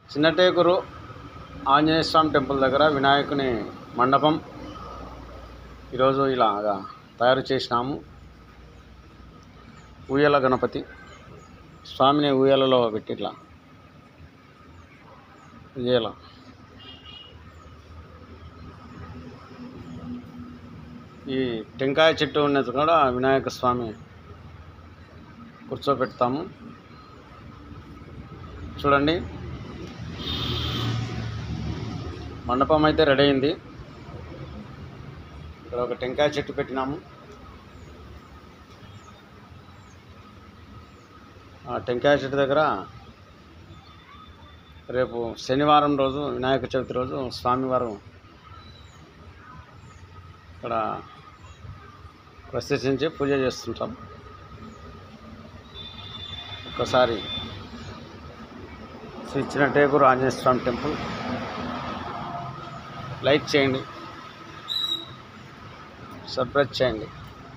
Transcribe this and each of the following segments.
Chinnatekur Anjaneya Swamy temple దగ్గర వినాయకుని మండపం ఈరోజు ఇలాగా తయారు చేసినాము ఊయల గణపతి స్వామిని ఊయలలో పెట్టి ఇట్లా ఊయల ఈ టెంకాయ చెట్టు ఉన్నది కూడా వినాయక స్వామి కూర్చోబెడతాము చూడండి మండపం అయితే రెడీ అయింది ఇక్కడ ఒక టెంకాయ చెట్టు పెట్టినాము ఆ టెంకాయ చెట్టు దగ్గర రేపు శనివారం రోజు వినాయక చవితి రోజు స్వామివారు ఇక్కడ ప్రతిష్ఠించి పూజ చేస్తుంటాం ఒక్కసారి శ్రీ చిన్నటేకూరు ఆంజనేయ స్వామి టెంపుల్ లైక్ చేయండి సబ్స్క్రైబ్ చేయండి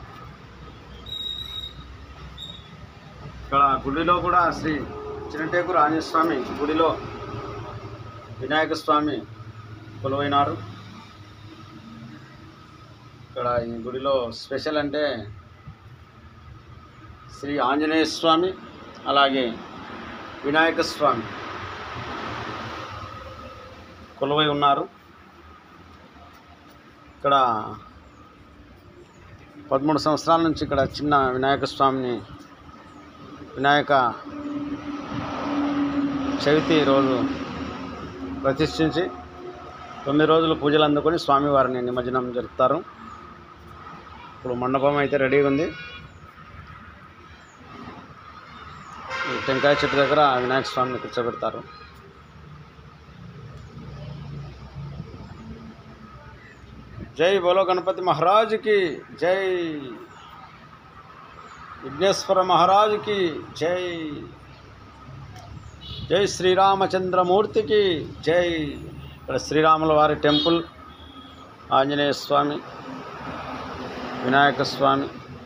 ఇక్కడ గుడిలో కూడా శ్రీ చిన్నటేకూరు ఆంజనేయ స్వామి గుడిలో వినాయక స్వామి కొలువైనారు ఇక్కడ ఈ గుడిలో స్పెషల్ అంటే శ్రీ ఆంజనేయ స్వామి అలాగే వినాయక స్వామి కొలువై ఉన్నారు ఇక్కడ పదమూడు సంవత్సరాల నుంచి ఇక్కడ చిన్న వినాయక స్వామిని వినాయక చవితి రోజు ప్రతిష్ఠించి తొమ్మిది రోజులు పూజలు అందుకొని స్వామివారిని నిమజ్జనం జరుపుతారు ఇప్పుడు మండపం అయితే రెడీగా ఉంది ఈ టెంకాయ చెట్టు దగ్గర వినాయక స్వామిని కూర్చోబెడతారు జై బోలో గణపతి మహారాజుకి జై విఘ్నేశ్వర మహారాజుకి జై జై శ్రీరామచంద్రమూర్తికి జై ఇక్కడ శ్రీరాముల వారి టెంపుల్ ఆంజనేయ స్వామి వినాయక స్వామి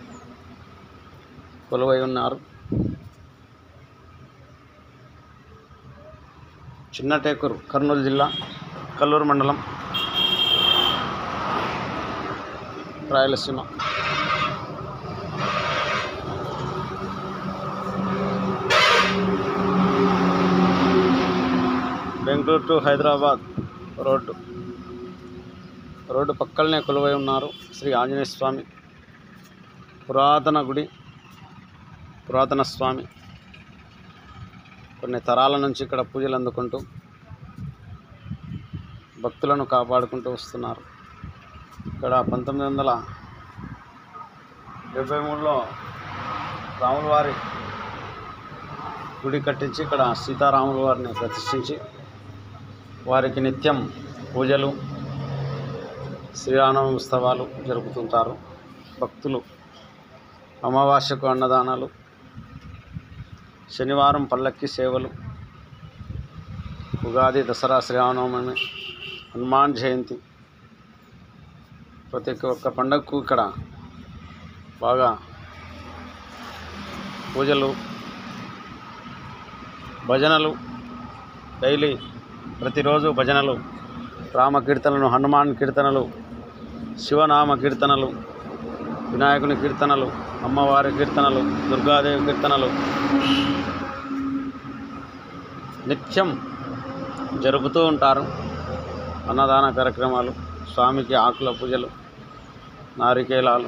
కొలువై ఉన్నారు చిన్నటేకూరు కర్నూలు జిల్లా కల్లూరు మండలం Rayalaseema Bengaluru to Hyderabad road road పక్కలనే కొలువై ఉన్నారు శ్రీ ఆంజనేయ స్వామి పురాతన గుడి పురాతన స్వామి కొన్ని తరాల నుంచి ఇక్కడ పూజలు అందుకుంటూ భక్తులను కాపాడుకుంటూ వస్తున్నారు ఇక్కడ పంతొమ్మిది వందల డెబ్బై మూడులో రాముల వారి గుడి కట్టించి ఇక్కడ సీతారాముల వారిని ప్రతిష్ఠించి వారికి నిత్యం పూజలు శ్రీరామ ఉత్సవాలు జరుపుతుంటారు భక్తులు అమావాస్యకు అన్నదానాలు శనివారం పల్లక్కి సేవలు ఉగాది దసరా శ్రీరామనవమి హనుమాన్ జయంతి ప్రతి ఒక్క పండగకు ఇక్కడ బాగా పూజలు భజనలు డైలీ ప్రతిరోజు భజనలు రామ కీర్తనలు హనుమాన్ కీర్తనలు శివనామ కీర్తనలు వినాయకుని కీర్తనలు అమ్మవారి కీర్తనలు దుర్గాదేవి కీర్తనలు నిత్యం జరుపుతూ ఉంటారు అన్నదాన కార్యక్రమాలు స్వామికి ఆకుల పూజలు నారికేలాలు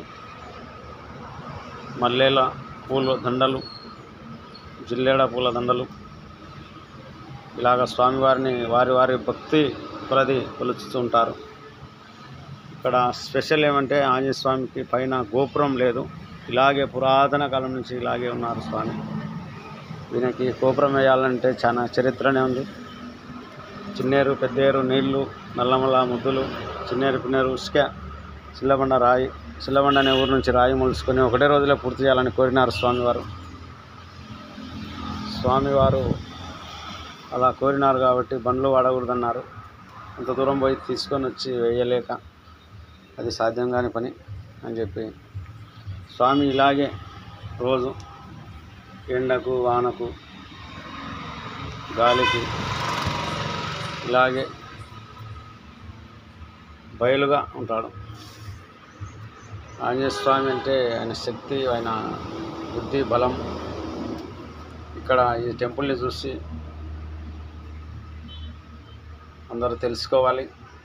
మల్లెల పూల దండలు జిల్లేడ పూల దండలు ఇలాగ స్వామివారిని వారి వారి భక్తి కొలది కొలుచుతూ ఉంటారు ఇక్కడ స్పెషల్ ఏమంటే ఆంజనేయ స్వామికి పైన గోపురం లేదు ఇలాగే పురాతన కాలం నుంచి ఇలాగే ఉన్నారు స్వామి దీనికి గోపురం వేయాలంటే చాలా చరిత్రనే ఉంది చిన్నేరు పెద్దేరు నీళ్లు నల్లమల్ల ముద్దులు చిన్నేరు పిన్నేరు ఉసుక చిల్లబండ రాయి చిల్లబండ అనే ఊరు నుంచి రాయి మొలుచుకొని ఒకటే రోజులో పూర్తి చేయాలని కోరినారు స్వామివారు స్వామివారు అలా కోరినారు కాబట్టి బండ్లు వాడకూడదన్నారు అంత దూరం పోయి తీసుకొని వచ్చి వేయలేక అది సాధ్యం కాని పని అని చెప్పి స్వామి ఇలాగే రోజు ఎండకు వానకు గాలికి ఇలాగే బయలుగా ఉంటాడు ఆంజనేయ స్వామి అంటే ఆయన శక్తి ఆయన బుద్ధి బలం ఇక్కడ ఈ టెంపుల్ని చూసి అందరూ తెలుసుకోవాలి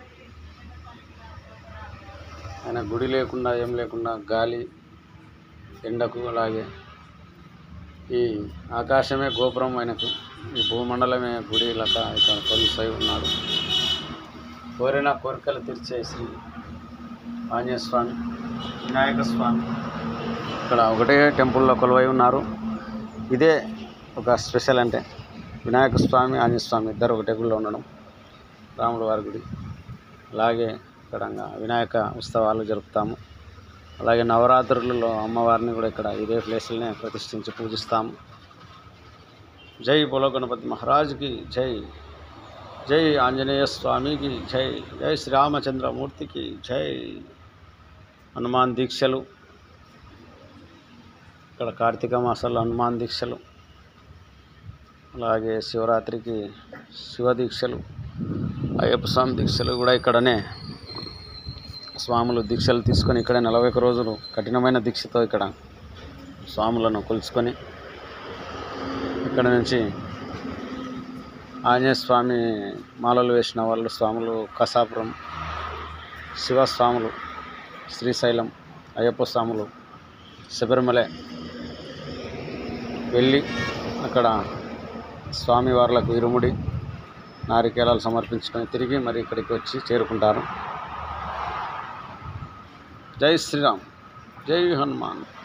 ఆయన గుడి లేకుండా ఏం లేకుండా గాలి ఎండకు అలాగే ఈ ఆకాశమే గోపురం ఆయనకు ఈ భూమండలమే గుడి లెక్క ఇక్కడ కొలుసై ఉన్నాడు కోరిన కోరికలు తీర్చే శ్రీ ఆంజనేయ స్వామి వినాయక స్వామి ఇక్కడ ఒకటే టెంపుల్లో కొలువై ఉన్నారు ఇదే ఒక స్పెషల్ అంటే వినాయక స్వామి ఆంజనేయ స్వామి ఇద్దరు ఒకటే గుడిలో ఉండడం రాముల వారి గుడి అలాగే ఇక్కడ వినాయక ఉత్సవాలు జరుపుతాము అలాగే నవరాత్రులలో అమ్మవారిని కూడా ఇక్కడ ఇదే ప్లేస్లోనే ప్రతిష్ఠించి పూజిస్తాము జై బోలో గణపతి మహారాజ్కి జై జై ఆంజనేయ స్వామికి జై జై శ్రీరామచంద్రమూర్తికి జై హనుమాన్ దీక్షలు ఇక్కడ కార్తీక మాసాల్లో హనుమాన్ దీక్షలు అలాగే శివరాత్రికి శివ దీక్షలు అయ్యప్ప స్వామి దీక్షలు కూడా ఇక్కడనే స్వాములు దీక్షలు తీసుకొని ఇక్కడ నలభై ఒక్క రోజులు కఠినమైన దీక్షతో ఇక్కడ స్వాములను కొలుచుకొని ఇక్కడ నుంచి ఆంజనేయ స్వామి మాలలు వేసిన వాళ్ళు స్వాములు కసాపురం శివస్వాములు శ్రీశైలం అయ్యప్ప స్వాములు శబరిమల వెళ్ళి అక్కడ స్వామివార్లకు ఇరుముడి నారికేళాలు సమర్పించుకొని తిరిగి మరి ఇక్కడికి వచ్చి చేరుకుంటారు జై శ్రీరామ్ జై హనుమాన్